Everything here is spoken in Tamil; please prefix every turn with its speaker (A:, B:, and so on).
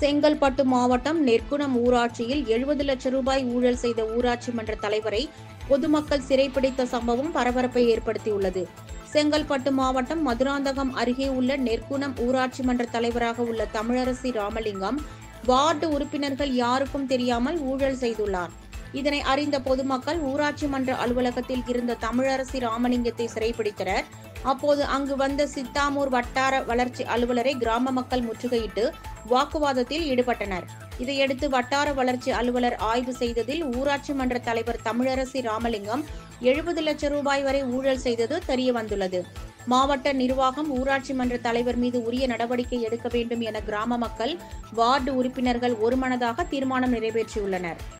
A: செங்கல்பட்டு மாவட்டம் நெற்குணம் ஊராட்சியில் எழுபது லட்சம் ரூபாய் ஊழல் செய்த ஊராட்சி மன்ற தலைவரை பொதுமக்கள் சிறைப்பிடித்த சம்பவம் பரபரப்பை ஏற்படுத்தியுள்ளது செங்கல்பட்டு மாவட்டம் மதுராந்தகம் அருகே உள்ள நெற்குணம் ஊராட்சி மன்ற தலைவராக உள்ள தமிழரசி ராமலிங்கம் வார்டு உறுப்பினர்கள் யாருக்கும் தெரியாமல் ஊழல் செய்துள்ளார் இதனை அறிந்த பொதுமக்கள் ஊராட்சி மன்ற அலுவலகத்தில் இருந்த தமிழரசி ராமலிங்கத்தை சிறைப்பிடித்தனர் அப்போது அங்கு வந்த சித்தாமூர் வட்டார வளர்ச்சி அலுவலரை கிராம மக்கள் முற்றுகையிட்டு வாக்குவாதத்தில் ஈடுபட்டனர் இதையடுத்து வட்டார வளர்ச்சி அலுவலர் ஆய்வு செய்ததில் ஊராட்சி மன்ற தலைவர் தமிழரசி ராமலிங்கம் எழுபது லட்சம் ரூபாய் வரை ஊழல் செய்தது தெரிய வந்துள்ளது மாவட்ட நிர்வாகம் ஊராட்சி மன்ற தலைவர் மீது உரிய நடவடிக்கை எடுக்க வேண்டும் என கிராம மக்கள் வார்டு உறுப்பினர்கள் ஒருமனதாக தீர்மானம் நிறைவேற்றியுள்ளனர்